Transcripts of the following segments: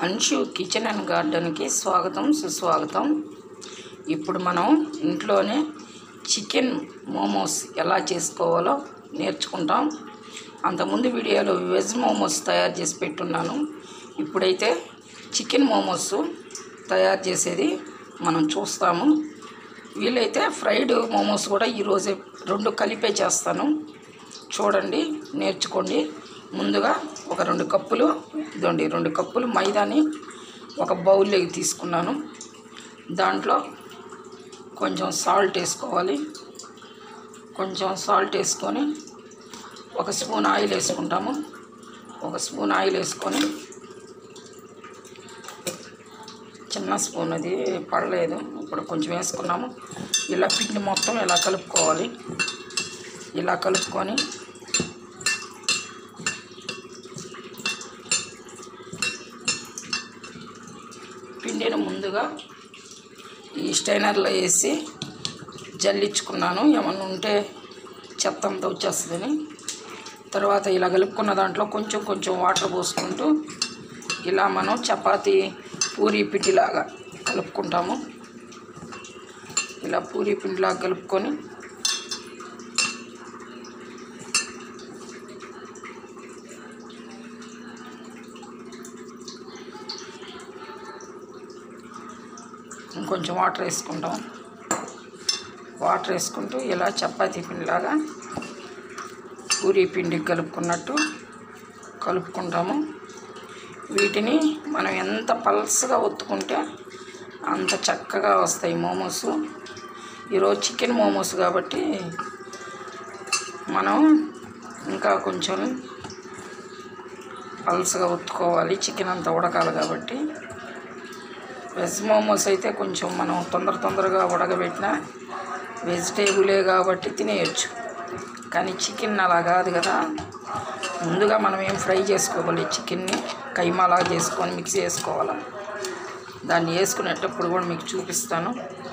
అంశు kitchen and గార్డెన్కి స్వాగతం సుస్వాగతం ఇప్పుడు మనం ఇంట్లోనే చికెన్ మోమోస్ ఎలా చేసుకోవాలో నేర్చుకుంటాం అంతకుముందు వీడియోలో వెజ్ మోమోస్ తయారు చేసి పెట్టున్నాను ఇప్పుడైతే చికెన్ మోమోస్ తయారు చేసేది మనం చూస్తాము వీలైతే ఫ్రైడ్ మోమోస్ కూడా ఈరోజే రెండు కలిపే చేస్తాను చూడండి నేర్చుకోండి ముందుగా ఒక రెండు కప్పులు ఇదండి రెండు కప్పులు మైదాని ఒక బౌల్లోకి తీసుకున్నాను దాంట్లో కొంచెం సాల్ట్ వేసుకోవాలి కొంచెం సాల్ట్ వేసుకొని ఒక స్పూన్ ఆయిల్ వేసుకుంటాము ఒక స్పూన్ ఆయిల్ వేసుకొని చిన్న స్పూన్ అది పడలేదు ఇప్పుడు కొంచెం వేసుకున్నాము ఇలా పిండి మొత్తం ఇలా కలుపుకోవాలి ఇలా కలుపుకొని పిండిని ముందుగా ఈ స్టైనర్లో వేసి జల్లించుకున్నాను ఏమన్నా ఉంటే చెత్త అంతా వచ్చేస్తుందని తర్వాత ఇలా కలుపుకున్న దాంట్లో కొంచెం కొంచెం వాటర్ పోసుకుంటూ ఇలా మనం చపాతీ పూరీ పిండిలాగా కలుపుకుంటాము ఇలా పూరీ పిండిలాగా కలుపుకొని ఇంకొంచెం వాటర్ వేసుకుంటాం వాటర్ వేసుకుంటూ ఇలా చపాతీ పిండిలాగా పూరీ పిండి కలుపుకున్నట్టు కలుపుకుంటాము వీటిని మనం ఎంత పల్స్గా ఒత్తుకుంటే అంత చక్కగా వస్తాయి మోమోస్ ఈరోజు చికెన్ మోమోస్ కాబట్టి మనం ఇంకా కొంచెం పల్స్గా ఒత్తుకోవాలి చికెన్ అంతా ఉడకాలి కాబట్టి వెజ్ మోమోస్ అయితే కొంచెం మనం తొందర తొందరగా ఉడకబెట్టిన వెజిటేబులే కాబట్టి తినేయచ్చు కానీ చికెన్ అలా కాదు కదా ముందుగా మనం ఏం ఫ్రై చేసుకోవాలి చికెన్ని కైమాలా చేసుకొని మిక్స్ చేసుకోవాలి దాన్ని వేసుకునేటప్పుడు కూడా మీకు చూపిస్తాను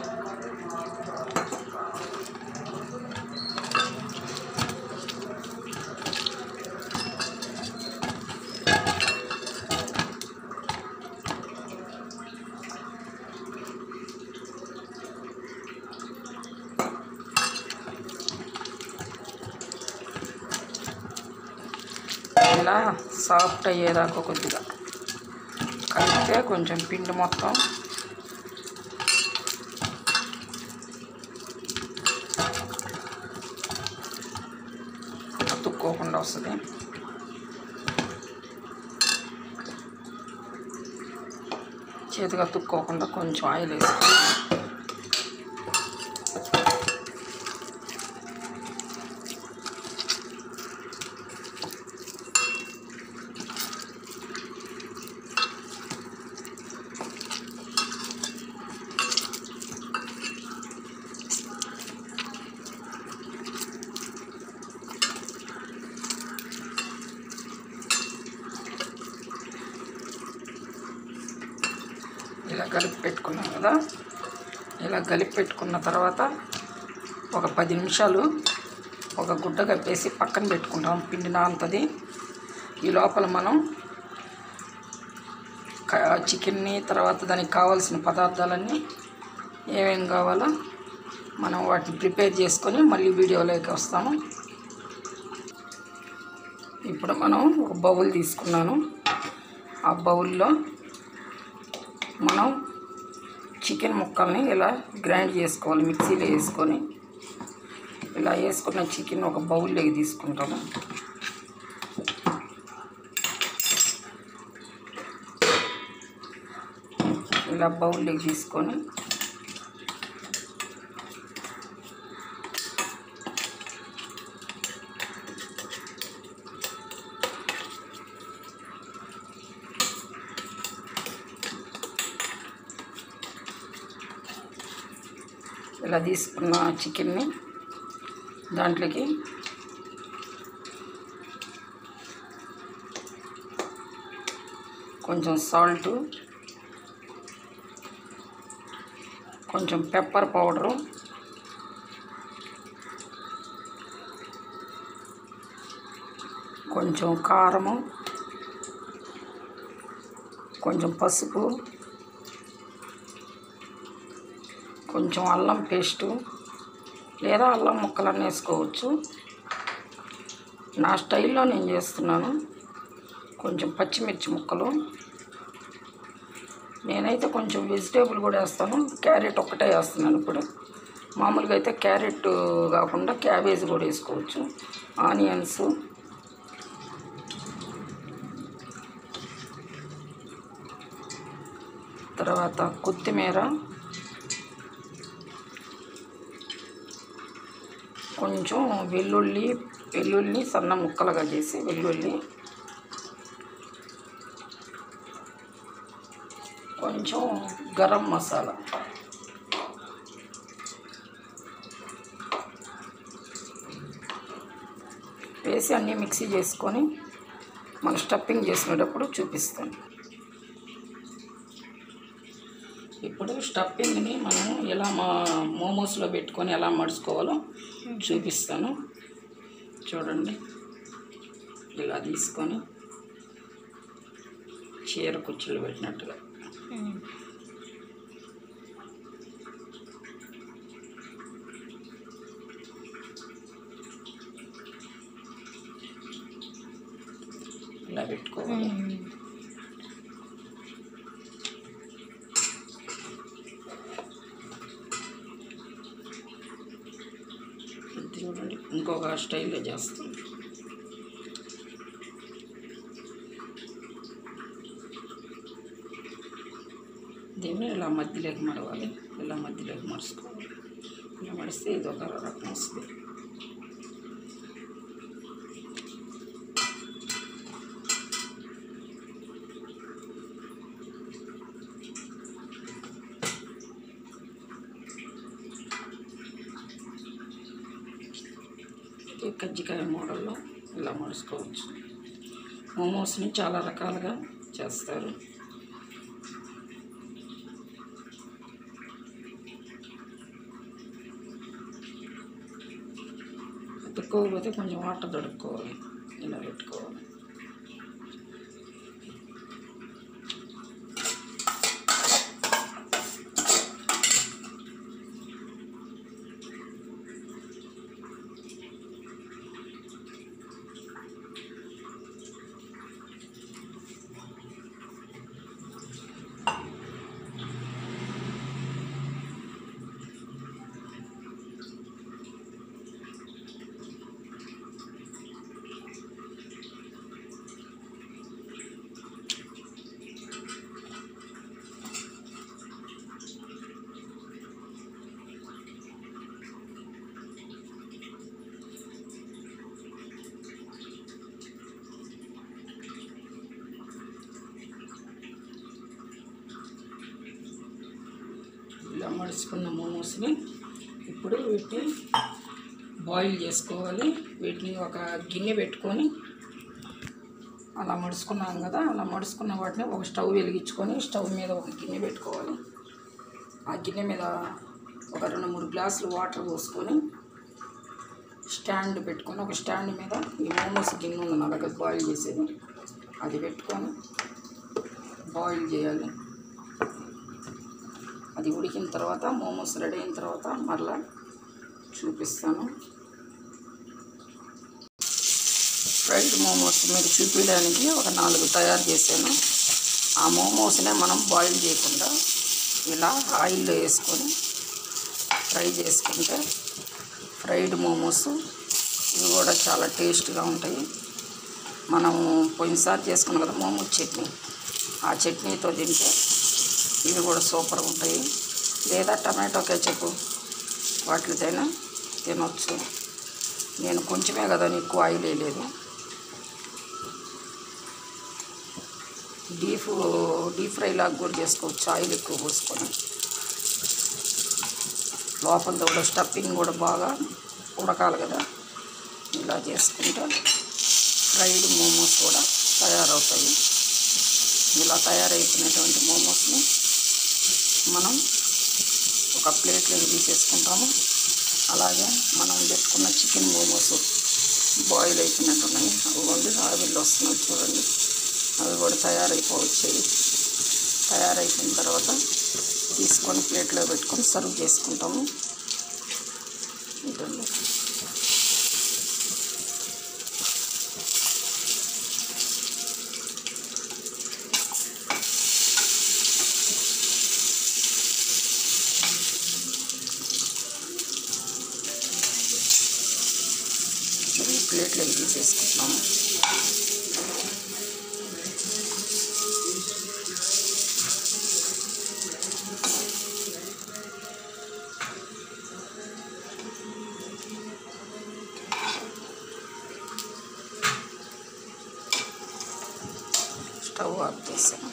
ఇలా సాఫ్ట్ అయ్యేదాకా కొద్దిగా కలిపితే కొంచెం పిండి మొత్తం అతుక్కోకుండా వస్తుంది చేతిగా అతుక్కోకుండా కొంచెం ఆయిల్ వేసుకొని ఇలా కలిపి పెట్టుకున్నాం కదా ఇలా కలిపి పెట్టుకున్న తర్వాత ఒక పది నిమిషాలు ఒక గుడ్డ కప్పేసి పక్కన పెట్టుకుంటాం పిండి నాంతది ఈ లోపల మనం క- చికెన్ని తర్వాత దానికి కావాల్సిన పదార్థాలన్నీ ఏమేం కావాలో మనం వాటిని ప్రిపేర్ చేసుకొని మళ్ళీ వీడియోలోకి వస్తాము ఇప్పుడు మనం ఒక బౌల్ తీసుకున్నాను ఆ బౌల్లో మనం చికెన్ ముక్కల్ని ఇలా గ్రైండ్ చేసుకోవాలి మిక్సీలో వేసుకొని ఇలా వేసుకున్న చికెన్ ఒక బౌల్లోకి తీసుకుంటాము ఇలా బౌల్లోకి తీసుకొని ఇలా తీసుకున్న చికెన్ని దాంట్లోకి కొంచెం సాల్టు కొంచెం పెప్పర్ పౌడరు కొంచెం కారము కొంచెం పసుపు కొంచెం అల్లం పేస్టు లేదా అల్లం ముక్కలన్నీ వేసుకోవచ్చు నా స్టైల్లో నేను చేస్తున్నాను కొంచెం పచ్చిమిర్చి ముక్కలు నేనైతే కొంచెం వెజిటేబుల్ కూడా వేస్తాను క్యారెట్ ఒక్కటే వేస్తున్నాను ఇప్పుడు మామూలుగా అయితే క్యారెట్ కాకుండా క్యాబేజ్ కూడా వేసుకోవచ్చు ఆనియన్స్ తర్వాత కొత్తిమీర కొంచెం వెల్లుల్లి వెల్లుల్లి సన్న ముక్కలుగా చేసి వెల్లుల్లి కొంచెం గరం మసాలా వేసి అన్నీ మిక్సీ చేసుకొని మన స్టఫింగ్ చేసుకునేటప్పుడు చూపిస్తాను ఇప్పుడు స్టఫింగ్ని మనం ఎలా మా మోమోస్లో పెట్టుకొని ఎలా మడుచుకోవాలో చూపిస్తాను చూడండి ఇలా తీసుకొని చీర కుచ్చులు పెట్టినట్టుగా ఇలా పెట్టుకోవాలి ఇది చూడండి ఇంకొక స్టైల్లో చేస్తాం దీన్ని ఇలా మధ్యలోకి మడవాలి ఇలా మధ్యలోకి మడుచుకోవాలి ఇలా మడిస్తే ఇది ఒక రకం వస్తుంది ఈ కజ్జికాయ మోడల్లో ఇలా మడుచుకోవచ్చు మోమోస్ని చాలా రకాలుగా చేస్తారు అతుక్కోకపోతే కొంచెం వాటర్ దొడుక్కోవాలి ఇలా పెట్టుకోవాలి ఇలా మడుచుకున్న మోమోస్ని ఇప్పుడు వీటిని బాయిల్ చేసుకోవాలి వీటిని ఒక గిన్నె పెట్టుకొని అలా మడుచుకున్నాం కదా అలా మడుచుకున్న వాటిని ఒక స్టవ్ వెలిగించుకొని స్టవ్ మీద ఒక గిన్నె పెట్టుకోవాలి ఆ గిన్నె మీద ఒక రెండు మూడు గ్లాసులు వాటర్ పోసుకొని స్టాండ్ పెట్టుకొని ఒక స్టాండ్ మీద ఈ మోమోస్ గిన్నె ఉంది నా దగ్గర బాయిల్ చేసేది అది పెట్టుకొని బాయిల్ చేయాలి అది ఉడికిన తర్వాత మోమోస్ రెడీ అయిన తర్వాత మరలా చూపిస్తాను ఫ్రైడ్ మోమోస్ మీరు చూపించడానికి ఒక నాలుగు తయారు చేశాను ఆ మోమోస్నే మనం బాయిల్ చేయకుండా ఇలా ఆయిల్లో వేసుకొని ఫ్రై చేసుకుంటే ఫ్రైడ్ మోమోస్ ఇవి కూడా చాలా టేస్ట్గా ఉంటాయి మనము పోయినసారి చేసుకున్నాం కదా మోమోస్ చట్నీ ఆ చట్నీతో తింటే ఇవి కూడా సూపర్గా ఉంటాయి లేదా టమాటో కెచప్ వాటితోనైనా తినొచ్చు నేను కొంచెమే కదా అని ఎక్కువ ఆయిల్ వేయలేదు డీప్ డీప్ ఫ్రై లాగా కూడా చేసుకోవచ్చు ఆయిల్ ఎక్కువ పోసుకొని లోపల కూడా స్టఫింగ్ కూడా బాగా ఉడకాలి కదా ఇలా చేసుకుంటే ఫ్రైడ్ మోమోస్ కూడా తయారవుతాయి ఇలా తయారైపోయినటువంటి మోమోస్ని మనం ఒక ప్లేట్లోకి తీసేసుకుంటాము అలాగే మనం పెట్టుకున్న చికెన్ మోమోస్ బాయిల్ అయిపోయినట్టున్నాయి అవి వండి ఆవిరిలో వస్తున్నాయి చూడండి అవి కూడా తయారైపోవచ్చాయి తయారైపోయిన తర్వాత తీసుకొని ప్లేట్లో పెట్టుకొని సర్వ్ చేసుకుంటాము ఇదండి ఈ ప్లేట్లో తీసేసుకుంటాము స్టవ్ ఆఫ్ చేసాము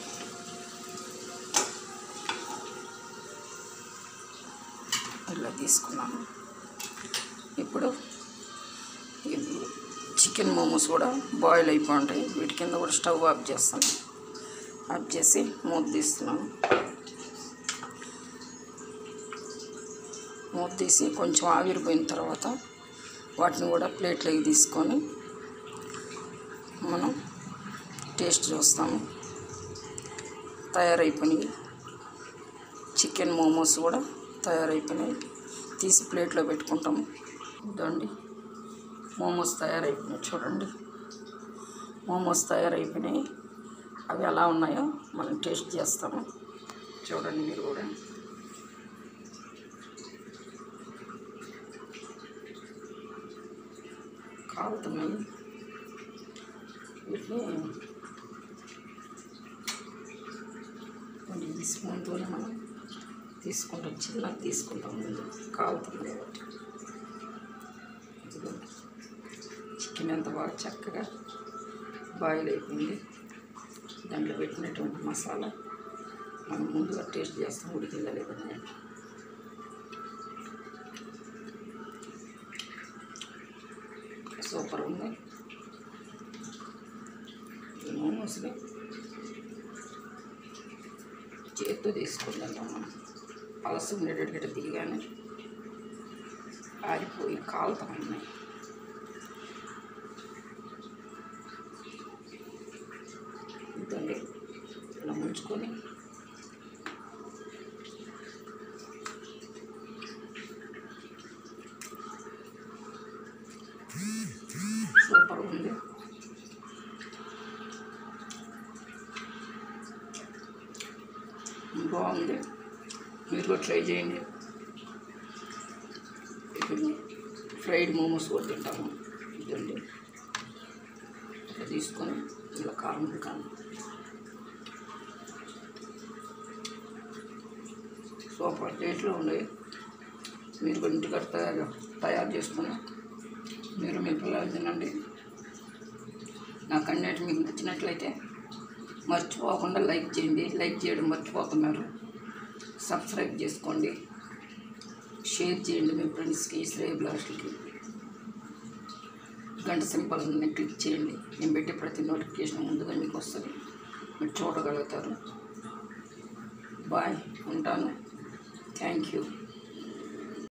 ఇలా తీసుకున్నాను ఇప్పుడు ఇది చికెన్ మోమోస్ కూడా బాయిల్ అయిపోయి ఉంటాయి వీటి కింద కూడా స్టవ్ ఆఫ్ చేస్తాను ఆఫ్ చేసి మూత తీస్తున్నాను మూత తీసి కొంచెం ఆవిరిపోయిన తర్వాత వాటిని కూడా ప్లేట్లోకి తీసుకొని మనం టేస్ట్ చూస్తాము తయారైపోయినాయి చికెన్ మోమోస్ కూడా తయారైపోయినాయి తీసి ప్లేట్లో పెట్టుకుంటాము ఇదండి మోమోస్ తయారైపోయినాయి చూడండి మోమోస్ తయారైపోయినాయి అవి ఎలా ఉన్నాయో మనం టేస్ట్ చేస్తాము చూడండి మీరు కూడా కాలుతున్నాయి వీటిని కొంచెం స్పూన్తోనే మనం తీసుకుంటాం చిన్నది తీసుకుంటాం ముందు కాలుతుంది కాబట్టి ఇదిగో చికెన్ ఎంత బాగా చక్కగా బాయిల్ అయిపోయింది దాంట్లో పెట్టినటువంటి మసాలా మనం ముందుగా టేస్ట్ చేస్తాం ఉడికిందా లేదని సూపర్ ఉంది ఈ మోమోస్ని చేత్తో తీసుకుందాం మనం పలసు ఉండేటట్టు దిగానే ఆరిపోయి కాలుతా ఉన్నాయి ఇదండి ఇలా ముంచుకొని సూపర్ ఉంది బాగుంది మీరు కూడా ట్రై చేయండి ఇప్పుడు ఫ్రైడ్ మోమోస్ కూడా తింటాము ఇదండి ఇట్లా తీసుకొని ఇలా కారం కారం సూపర్ టేస్ట్లో ఉన్నాయి మీరు కూడా ఇంటికాడ తయారు తయారు చేసుకుని మీరు మీ పిల్లలు తినండి నా కంటెంట్ మీకు నచ్చినట్లయితే మర్చిపోకుండా లైక్ చేయండి లైక్ చేయడం మర్చిపోతున్నారు సబ్స్క్రైబ్ చేసుకోండి షేర్ చేయండి మీ ఫ్రెండ్స్కి శ్రేయ బ్లాస్ట్కి గంట సింపల్ ఉంది క్లిక్ చేయండి నేను పెట్టే ప్రతి నోటిఫికేషన్ ముందుగా మీకు వస్తుంది మీరు చూడగలుగుతారు బాయ్ ఉంటాను థ్యాంక్ యూ